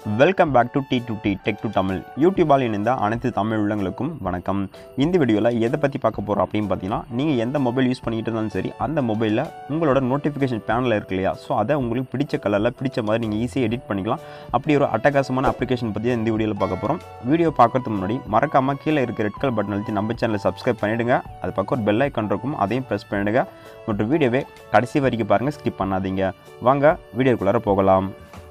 welcome back to T to T tech to Tamil யூடியூபால் இணைந்த அனைத்து தமிழ் உள்ளங்களுக்கும் வணக்கம் இந்த வீடியோவில் எதை பற்றி பார்க்க போகிறோம் அப்படின்னு பார்த்தீங்கன்னா நீங்கள் எந்த மொபைல் யூஸ் பண்ணிட்டு இருந்தாலும் சரி அந்த மொபைலில் உங்களோட நோட்டிஃபிகேஷன் பேனல் இருக்கு இல்லையா ஸோ அதை உங்களுக்கு பிடிச்ச கலரில் பிடிச்ச மாதிரி நீங்கள் ஈஸியாக எடிட் பண்ணிக்கலாம் அப்படி ஒரு அட்டகாசமான அப்ளிகேஷன் பற்றி இந்த வீடியோவில் பார்க்க போகிறோம் வீடியோ பார்க்கறதுக்கு முன்னாடி மறக்காமல் கீழே இருக்க ரெட் கலர் பட்டன் அழுத்தி நம்ம சேனலை சப்ஸ்கிரைப் பண்ணிவிடுங்க அது பக்கம் ஒரு பெல் ஐக்கான் இருக்கும் அதையும் ப்ரெஸ் பண்ணிவிடுங்க மற்றும் வீடியோவை கடைசி வரைக்கும் பாருங்கள் ஸ்கிப் பண்ணாதீங்க வாங்க வீடியோக்குள்ளார போகலாம்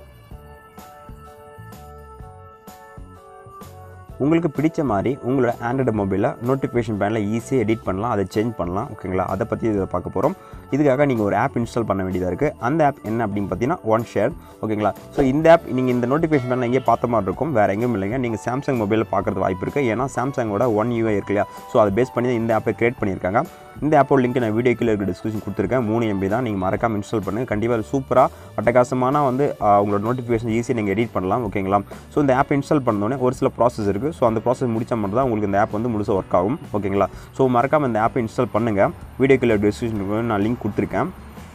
உங்களுக்கு பிடிச்ச மாதிரி உங்களோட ஆண்ட்ராய்டு மொபைலில் நோட்டிஃபிகேஷன் பேனில் ஈஸியாக எடிட் பண்ணலாம் அதை சேஞ்ச் பண்ணலாம் ஓகேங்களா அதை பற்றி இதை பார்க்க போகிறோம் இதுக்காக நீங்கள் ஒரு ஆப் இன்ஸ்டால் பண்ண வேண்டியதாக இருக்குது அந்த ஆப் என்ன அப்படின்னு பார்த்தீங்கன்னா ஒன் ஷேர் ஓகேங்களா ஸோ இந்த ஆப் நீங்கள் இந்த நோட்டிஃபிகேஷன் பேனில் எங்கேயே பார்த்த மாதிரி இருக்கும் வேறு எங்கேயும் இல்லைங்க நீங்கள் சாம்சங் மொபைலில் பார்க்குறது வாய்ப்பு இருக்குது ஏன்னா சாம்சங்கோட ஒன் யூஐ இருக்கு இல்லையா ஸோ அதை பேஸ் பண்ணி தான் இந்த ஆப்பை கிரியேட் பண்ணியிருக்காங்க இந்த ஆப்போட லிங்க் நான் வீடியோ கீழே இருக்க டிஸ்கிரிப்ஷன் கொடுத்துருக்கேன் மூணு எம்பி தான் நீங்கள் மறக்காம இன்ஸ்டால் பண்ணுங்கள் கண்டிப்பாக அது சூப்பராக அட்டகாசமான வந்து ஆஹ், உங்களோட நோட்டிஃபிகேஷன் ஈஸியாக நீங்கள் எடிட் பண்ணலாம் ஓகேங்களா ஸோ இந்த ஆப் இன்ஸ்டால் பண்ணோடனே ஒரு சில ப்ராசஸ் இருக்குது ஸோ அந்த ப்ராசஸ் முடிச்சா மட்டும் தான் உங்களுக்கு இந்த ஆப் வந்து முழுசாக ஒர்க் ஆகும் ஓகேங்களா ஸோ மறக்காம இந்த ஆப்பை இன்ஸ்டால் பண்ணுங்கள் வீடியோ கீழே டிஸ்கிரிப்ஷன் நான் லிங்க் கொடுத்துருக்கேன்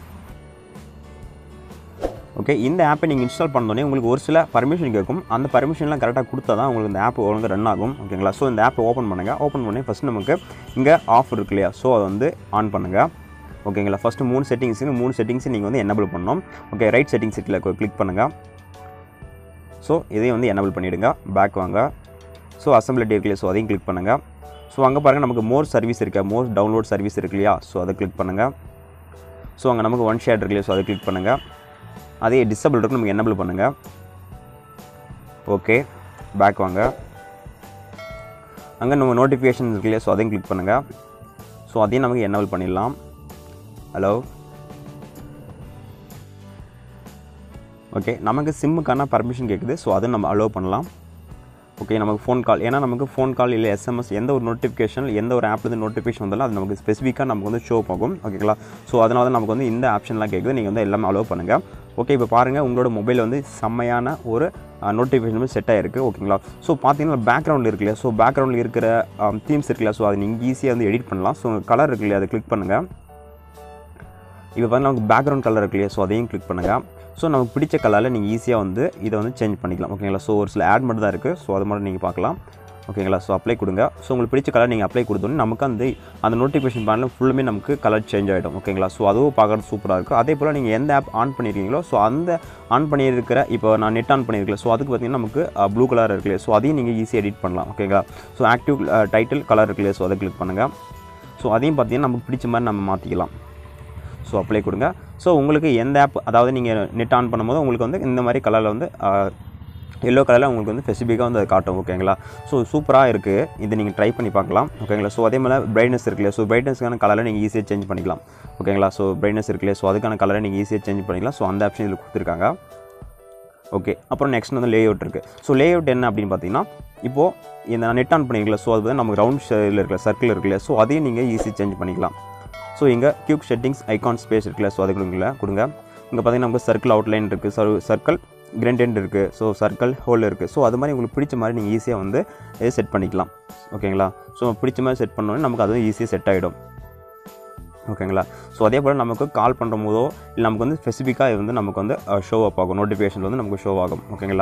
ஓகே இந்த ஆப்பை நீங்கள் இன்ஸ்டால் பண்ணோடனே உங்களுக்கு ஒரு சில பர்மிஷன் கேட்கும் அந்த பர்மிஷன்லாம் கரெக்டாக கொடுத்தா தான் உங்களுக்கு இந்த ஆப் ஒழுங்காக ரன் ஆகும் ஓகேங்களா ஸோ இந்த ஆப்பை ஓப்பன் பண்ணுங்கள் ஓப்பன் பண்ணி ஃபஸ்ட் நமக்கு இங்கே ஆஃப் இருக்கு இல்லையா ஸோ அதை வந்து ஆன் பண்ணுங்கள் ஓகேங்களா ஃபஸ்ட்டு மூணு செட்டிங்ஸுக்கு மூணு செட்டிங்ஸு நீங்கள் வந்து எனபிள் பண்ணணும் ஓகே ரைட் செட்டிங்ஸ் இருக்குல்ல கிளிக் பண்ணுங்கள் ஸோ இதையும் வந்து எனபிள் பண்ணிவிடுங்க பேக் வாங்க ஸோ அசம்பிளிட்டி இருக்குல்லையா ஸோ அதையும் கிளிக் பண்ணுங்கள் ஸோ அங்கே பாருங்கள் நமக்கு மோர் சர்வீஸ் இருக்கா மோர் டவுன்லோட் சர்வீஸ் இருக்கு இல்லையா ஸோ அதை கிளிக் பண்ணுங்கள் ஸோ அங்கே நமக்கு ஒன் ஷேட் இருக்கு இல்லையா ஸோ அதை கிளிக் பண்ணுங்கள் அதே டிசபிள் இருக்கும் நமக்கு என்னபிள் பண்ணுங்கள் ஓகே பேக் வாங்க அங்கே நம்ம நோட்டிஃபிகேஷன் இருக்கு இல்லையா ஸோ அதையும் கிளிக் பண்ணுங்கள் ஸோ அதையும் நமக்கு என்னபிள் பண்ணிடலாம் ஹலோ ஓகே நமக்கு சிம்முக்கான பர்மிஷன் கேட்குது ஸோ அதை நம்ம அலோவ் பண்ணலாம் ஓகே நமக்கு ஃபோன் கால் ஏன்னா நமக்கு ஃபோன் கால் இல்லை எஸ்எம்எஸ் எந்த ஒரு நோட்டிஃபிகேஷன் எந்த ஒரு ஆப்லேருந்து நோட்டிஃபிகேஷன் வந்தாலும் அது நமக்கு ஸ்பெசிஃபிக்காக நமக்கு வந்து ஷோ ஆகும் ஓகேங்களா ஸோ அதனால தான் நமக்கு வந்து இந்த ஆப்ஷன்லாம் கேட்குது நீங்கள் வந்து எல்லாமே அலோவ் பண்ணுங்கள் ஓகே இப்போ பாருங்கள் உங்களோட மொபைல் வந்து செம்மையான ஒரு நோட்டிஃபிகேஷன் செட் ஆகிருக்கு ஓகேங்களா ஸோ பார்த்தீங்கன்னா பேக்ரவுண்டில் இருக்கு இல்லையா ஸோ பேக்ரவுண்டில் இருக்கிற தீம்ஸ் இருக்கு இல்லையா ஸோ அதை நீங்கள் ஈஸியாக வந்து எடிட் பண்ணலாம் ஸோ கலர் இருக்கு இல்லையா அதை கிளிக் பண்ணுங்கள் இப்போ வந்து நமக்கு பேக்ரவுண்ட் கலர் இருக்கு இல்லையா ஸோ அதையும் கிளிக் பண்ணுங்கள் ஸோ நமக்கு பிடிச்ச கலரில் நீங்கள் ஈஸியாக வந்து இதை வந்து சேஞ்ச் பண்ணிக்கலாம் ஓகேங்களா ஸோ ஒரு சில ஆட் மட்டும் தான் இருக்குது ஸோ அது மட்டும் நீங்கள் பார்க்கலாம் ஓகேங்களா ஸோ அப்ளை கொடுங்க ஸோ உங்களுக்கு பிடிச்ச கலர் நீங்கள் அப்ளை கொடுத்தோன்னே நமக்கு அந்த அந்த நோட்டிஃபிகேஷன் பேனில் ஃபுல்லுமே நமக்கு கலர் சேஞ்ச் ஆகிடும் ஓகேங்களா ஸோ அதுவும் பார்க்குறது சூப்பராக இருக்கும் அதே போல் நீங்கள் எந்த ஆப் ஆன் பண்ணியிருக்கீங்களோ ஸோ அந்த ஆன் பண்ணியிருக்கிற இப்போ நான் நெட் ஆன் பண்ணியிருக்கல ஸோ அதுக்கு பார்த்தீங்கன்னா நமக்கு ப்ளூ கலர் இருக்கு இல்லையா ஸோ அதையும் நீங்கள் ஈஸியாக எடிட் பண்ணலாம் ஓகேங்களா ஸோ ஆக்டிவ் டைட்டில் கலர் இருக்கு இல்லையா ஸோ அதை கிளிக் பண்ணுங்கள் ஸோ அதையும் பார்த்தீங்கன்னா நமக்கு பிடிச்ச மாதிரி நம்ம மாற்றிக்கலாம் ஸோ அப்ளை கொடுங்க ஸோ உங்களுக்கு எந்த ஆப் அதாவது நீங்கள் நெட் ஆன் பண்ணும்போது உங்களுக்கு வந்து இந்த மாதிரி கலரில் வந்து எல்லோ கலரில் உங்களுக்கு வந்து ஸ்பெசிஃபிக்காக வந்து அது காட்டும் ஓகேங்களா ஸோ சூப்பராக இருக்குது இதை நீங்கள் ட்ரை பண்ணி பார்க்கலாம் ஓகேங்களா ஸோ அதே மாதிரி பிரைட்னஸ் இருக்குல்லையா ஸோ பிரைட்னஸ்க்கான கலரை நீங்கள் ஈஸியாக சேஞ்ச் பண்ணிக்கலாம் ஓகேங்களா ஸோ பிரைட்னஸ் இருக்குல்லையா ஸோ அதுக்கான கலரை நீங்கள் ஈஸியாக சேஞ்ச் பண்ணிக்கலாம் ஸோ அந்த ஆப்ஷன் இதில் கொடுத்துருக்காங்க ஓகே அப்புறம் நெக்ஸ்ட் வந்து லே அவுட் இருக்குது ஸோ லே அவுட் என்ன அப்படின்னு பார்த்தீங்கன்னா இப்போது இந்த நெட் ஆன் பண்ணிக்கல ஸோ அது வந்து நமக்கு ரவுண்ட் ஷேரில் இருக்கிற சர்க்கிள் இருக்குல்ல ஸோ அதையும் நீங்கள் ஈஸி சேஞ்ச் பண்ணிக்கலாம் ஸோ இங்கே கியூக் செட்டிங்ஸ் ஐகான் ஸ்பேஸ் இருக்குல்ல ஸோ அது கொடுங்கள கொடுங்க இங்கே பார்த்தீங்கன்னா நமக்கு சர்க்கிள் அவுட்லைன் இருக்குது சர் சர்க்கிள் கிரெண்டெண்ட் இருக்குது ஸோ சர்க்கிள் ஹோல் இருக்குது ஸோ அது மாதிரி உங்களுக்கு பிடிச்ச மாதிரி நீங்கள் ஈஸியாக வந்து இதை செட் பண்ணிக்கலாம் ஓகேங்களா ஸோ பிடிச்ச மாதிரி செட் பண்ணோன்னே நமக்கு அதுவும் ஈஸியாக செட் ஆகிடும் ஓகேங்களா ஸோ அதே போல் நமக்கு கால் பண்ணுற போதோ இல்லை நமக்கு வந்து ஸ்பெசிஃபிக்காக இது வந்து நமக்கு வந்து ஷோ அப் ஆகும் நோட்டிஃபிகேஷன் வந்து நமக்கு ஷோ ஆகும் ஓகேங்களா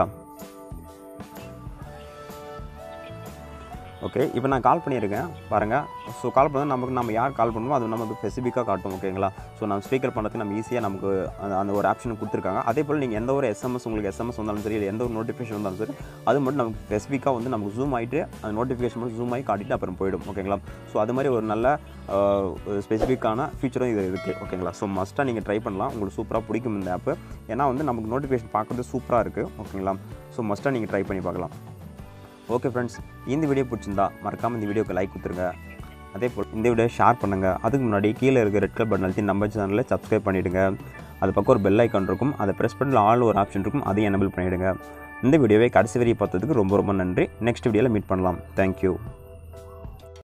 ஓகே இப்போ நான் கால் பண்ணியிருக்கேன் பாருங்கள் ஸோ கால் பண்ணால் நமக்கு நம்ம யார் கால் பண்ணுமோ அது நமக்கு ஸ்பெசிஃபிக்காக காட்டும் ஓகேங்களா ஸோ நம்ம ஸ்பீக்கர் பண்ணுறதுக்கு நம்ம ஈஸியாக நமக்கு அந்த அந்த ஒரு ஆப்ஷன் கொடுத்துருக்காங்க அதே போல் நீங்கள் எந்த ஒரு எஸ்எம்எஸ் உங்களுக்கு எஸ்எம்எஸ் வந்தாலும் சரி இல்லை எந்த ஒரு நோட்டிஃபிகேஷன் வந்தாலும் சரி அது மட்டும் நமக்கு ஸ்பெசிஃபிக்காக வந்து நமக்கு ஜூம் ஆகிட்டு அந்த நோட்டிஃபிகேஷன் மட்டும் ஜூம் ஆகி காட்டிட்டு அப்புறம் போயிடும் ஓகேங்களா ஸோ அது மாதிரி ஒரு நல்ல ஸ்பெசிஃபிக்கான ஃபீச்சரும் இது இருக்குது ஓகேங்களா ஸோ மஸ்ட்டாக நீங்கள் ட்ரை பண்ணலாம் உங்களுக்கு சூப்பராக பிடிக்கும் இந்த ஆப்பு ஏன்னா வந்து நமக்கு நோட்டிஃபிகேஷன் பார்க்குறது சூப்பராக இருக்குது ஓகேங்களா ஸோ மஸ்ட்டாக நீங்கள் ட்ரை பண்ணி பார்க்கலாம் ஓகே ஃப்ரெண்ட்ஸ் இந்த வீடியோ பிடிச்சிருந்தா மறக்காமல் இந்த வீடியோக்கு லைக் கொடுத்துருங்க அதே போல் இந்த வீடியோ ஷேர் பண்ணுங்கள் அதுக்கு முன்னாடி கீழே இருக்க ரெட் கலர் பட்டன் அழுத்தி நம்ம சேனலில் சப்ஸ்கிரைப் பண்ணிவிடுங்க அது பக்கம் ஒரு பெல் ஐக்கான் இருக்கும் அதை ப்ரெஸ் பண்ணல ஆல் ஒரு ஆப்ஷன் இருக்கும் அதையும் எனபிள் பண்ணிவிடுங்க இந்த வீடியோவை கடைசி வரையும் பார்த்ததுக்கு ரொம்ப ரொம்ப நன்றி நெக்ஸ்ட் வீடியோவில் மீட் பண்ணலாம் தேங்க்யூ